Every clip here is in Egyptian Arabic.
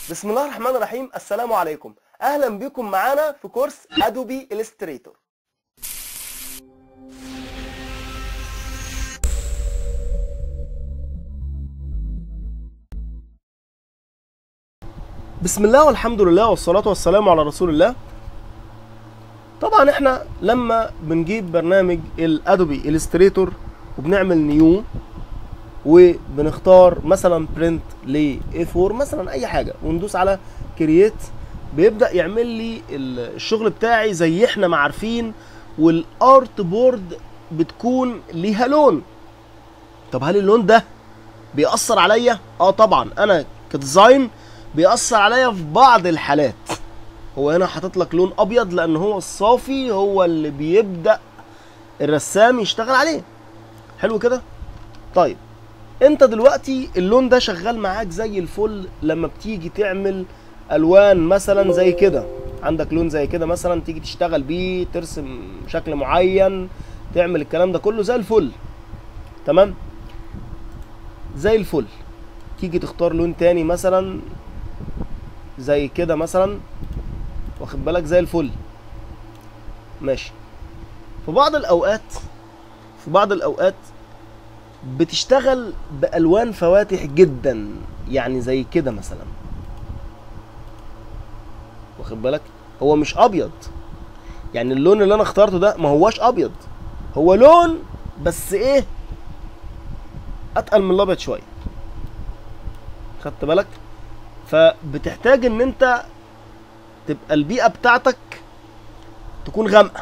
بسم الله الرحمن الرحيم السلام عليكم اهلا بكم معانا في كورس ادوبي الستريتور بسم الله والحمد لله والصلاة والسلام على رسول الله طبعا احنا لما بنجيب برنامج الادوبي الستريتور وبنعمل نيو وبنختار مثلا برنت ل A4 مثلا اي حاجه وندوس على كرييت بيبدا يعمل لي الشغل بتاعي زي احنا ما عارفين والارت بورد بتكون ليها لون طب هل اللون ده بيأثر عليا اه طبعا انا كديزاين بيأثر عليا في بعض الحالات هو هنا حاطط لك لون ابيض لان هو الصافي هو اللي بيبدا الرسام يشتغل عليه حلو كده طيب انت دلوقتي اللون ده شغال معاك زي الفل لما بتيجي تعمل الوان مثلا زي كده عندك لون زي كده مثلا تيجي تشتغل بيه ترسم شكل معين تعمل الكلام ده كله زي الفل تمام زي الفل تيجي تختار لون تاني مثلا زي كده مثلا واخد بالك زي الفل ماشي في بعض الاوقات في بعض الاوقات بتشتغل بالوان فواتح جدا يعني زي كده مثلا واخد بالك هو مش ابيض يعني اللون اللي انا اخترته ده ما هواش ابيض هو لون بس ايه اتقل من الابيض شويه خدت بالك فبتحتاج ان انت تبقى البيئه بتاعتك تكون غامقه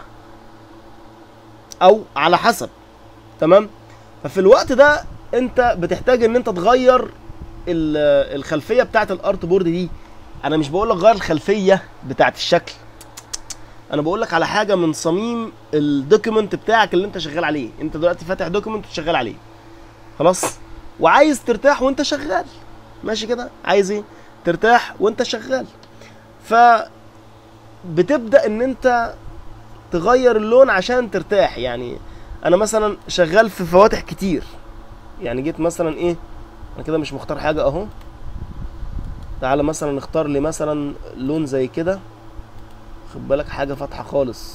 او على حسب تمام ففي الوقت ده انت بتحتاج ان انت تغير ال- الخلفيه بتاعت الارت بورد دي انا مش بقول لك غير الخلفيه بتاعت الشكل انا بقول لك على حاجه من صميم الدوكيمنت بتاعك اللي انت شغال عليه انت دلوقتي فاتح دوكيمنت وشغال عليه خلاص وعايز ترتاح وانت شغال ماشي كده عايز ايه ترتاح وانت شغال ف بتبدا ان انت تغير اللون عشان ترتاح يعني انا مثلا شغال في فواتح كتير يعني جيت مثلا ايه انا كده مش مختار حاجه اهو تعالى مثلا نختار لي مثلا لون زي كده خد بالك حاجه فاتحه خالص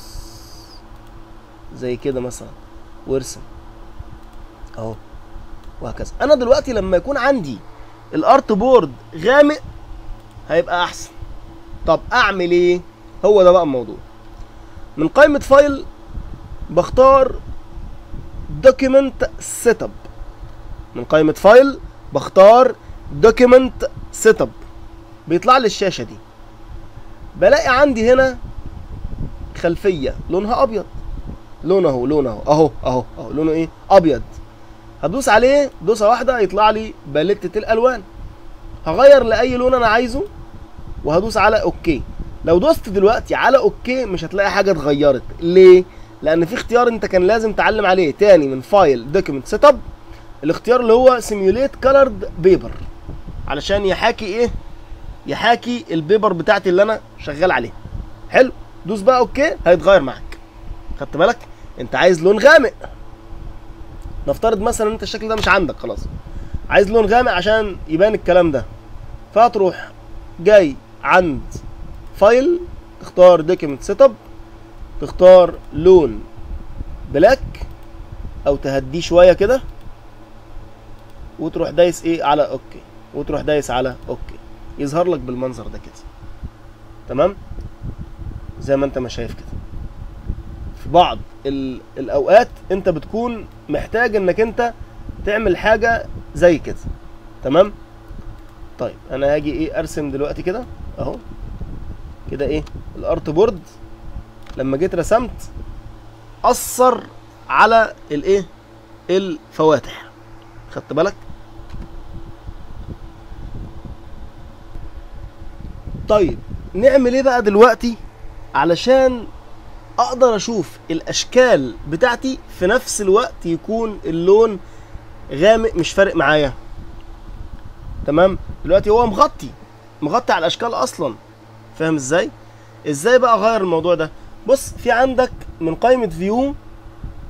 زي كده مثلا وارسم اهو وهكذا انا دلوقتي لما يكون عندي الارت بورد غامق هيبقى احسن طب اعمل ايه هو ده بقى الموضوع من قائمه فايل بختار دوكيمنت سيت اب من قائمه فايل بختار دوكيمنت سيت اب بيطلع لي الشاشه دي بلاقي عندي هنا خلفيه لونها ابيض لونه اهو لونه اهو اهو اهو اهو لونه ايه ابيض هدوس عليه دوسه واحده يطلع لي باليتة الالوان هغير لاي لون انا عايزه وهدوس على اوكي لو دوست دلوقتي على اوكي مش هتلاقي حاجه اتغيرت ليه لان في اختيار انت كان لازم تعلم عليه تاني من فايل دوكيمنت سيت اب الاختيار اللي هو سيميوليت كولرد بيبر علشان يحاكي ايه يحاكي البيبر بتاعتي اللي انا شغال عليها حلو دوس بقى اوكي هيتغير معاك خدت بالك انت عايز لون غامق نفترض مثلا انت الشكل ده مش عندك خلاص عايز لون غامق عشان يبان الكلام ده فهتروح جاي عند فايل تختار دوكيمنت سيت اب تختار لون بلاك او تهديه شويه كده وتروح دايس ايه على اوكي وتروح دايس على اوكي يظهر لك بالمنظر ده كده تمام زي ما انت ما شايف كده في بعض ال- الاوقات انت بتكون محتاج انك انت تعمل حاجه زي كده تمام طيب انا هاجي ايه ارسم دلوقتي كده اهو كده ايه الارت بورد لما جيت رسمت اثر على الايه الفواتح خدت بالك طيب نعمل ايه بقى دلوقتي علشان اقدر اشوف الاشكال بتاعتي في نفس الوقت يكون اللون غامق مش فارق معايا تمام دلوقتي هو مغطي مغطي على الاشكال اصلا فاهم ازاي ازاي بقى اغير الموضوع ده بص في عندك من قائمه فيو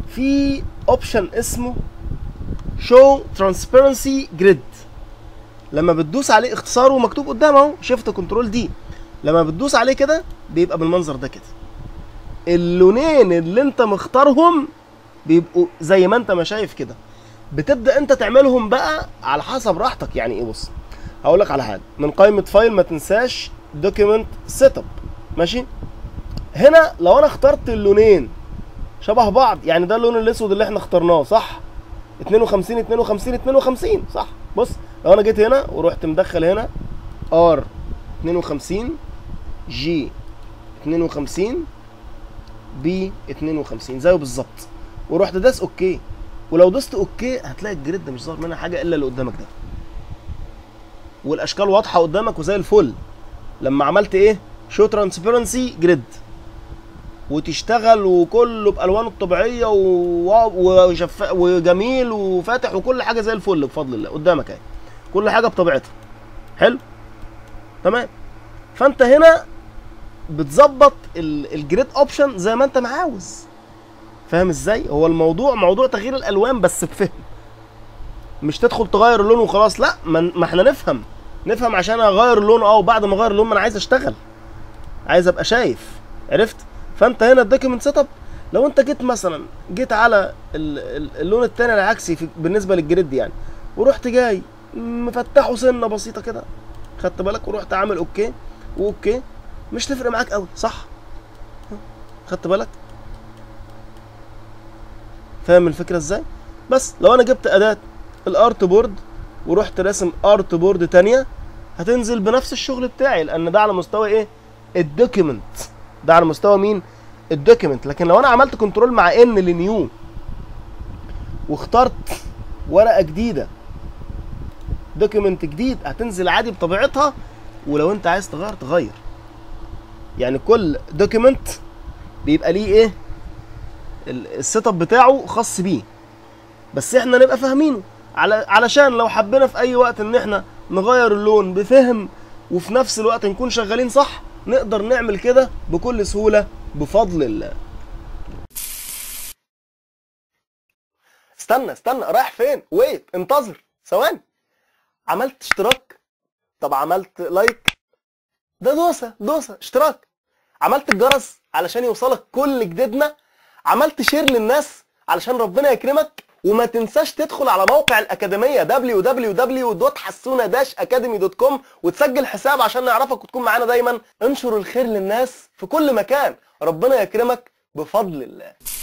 في اوبشن اسمه شو ترانسبيرنسي جريد لما بتدوس عليه اختصاره مكتوب قدام اهو شيفت كنترول دي لما بتدوس عليه كده بيبقى بالمنظر ده كده اللونين اللي انت مختارهم بيبقوا زي ما انت ما شايف كده بتبدا انت تعملهم بقى على حسب راحتك يعني ايه بص هقول لك على حاجه من قائمه فايل ما تنساش دوكيمنت سيت اب ماشي هنا لو انا اخترت اللونين شبه بعض يعني ده اللون الاسود اللي احنا اخترناه صح 52 52 52 صح بص لو انا جيت هنا ورحت مدخل هنا ار 52 جي 52 بي 52 زيه بالظبط ورحت داس اوكي ولو دوست اوكي هتلاقي الجريد مش ظاهر منها حاجه الا اللي قدامك ده والاشكال واضحه قدامك وزي الفل لما عملت ايه شو ترانسبيرنسي جريد وتشتغل وكله بالوانه الطبيعيه و... وشف... وجميل وفاتح وكل حاجه زي الفل بفضل الله قدامك اهي كل حاجه بطبيعتها حلو تمام فانت هنا بتظبط ال- الجريد اوبشن زي ما انت ما عاوز فاهم ازاي هو الموضوع موضوع تغيير الالوان بس بفهم مش تدخل تغير اللون وخلاص لا ما, ما احنا نفهم نفهم عشان اغير اللون اه وبعد ما اغير اللون ما انا عايز اشتغل عايز ابقى شايف عرفت فانت هنا الدوكيمنت سيت اب لو انت جيت مثلا جيت على ال- ال- اللون التاني العكسي في بالنسبه للجريد يعني ورحت جاي مفتحه سنه بسيطه كده خدت بالك ورحت عامل اوكي واوكي مش تفرق معاك قوي صح خدت بالك فاهم الفكره ازاي بس لو انا جبت اداه الارت بورد ورحت راسم ارت بورد تانية هتنزل بنفس الشغل بتاعي لان ده على مستوى ايه الدوكيمنت ده على مستوى مين الدوكيمنت لكن لو انا عملت كنترول مع ان لنيو واخترت ورقه جديده دوكيمنت جديد هتنزل عادي بطبيعتها ولو انت عايز تغير تغير يعني كل دوكيمنت بيبقى ليه ايه ال- السيت اب بتاعه خاص بيه بس احنا نبقى فاهمينه على علشان لو حبينا في اي وقت ان احنا نغير اللون بفهم وفي نفس الوقت نكون شغالين صح نقدر نعمل كده بكل سهولة بفضل الله استنى استنى رايح فين ويت انتظر ثواني عملت اشتراك طب عملت لايك ده دوسة دوسة اشتراك عملت الجرس علشان يوصلك كل جديدنا عملت شير للناس علشان ربنا يكرمك وما تنساش تدخل على موقع الأكاديمية www.حسونة-academy.com وتسجل حساب عشان نعرفك وتكون معانا دايما انشر الخير للناس في كل مكان ربنا يكرمك بفضل الله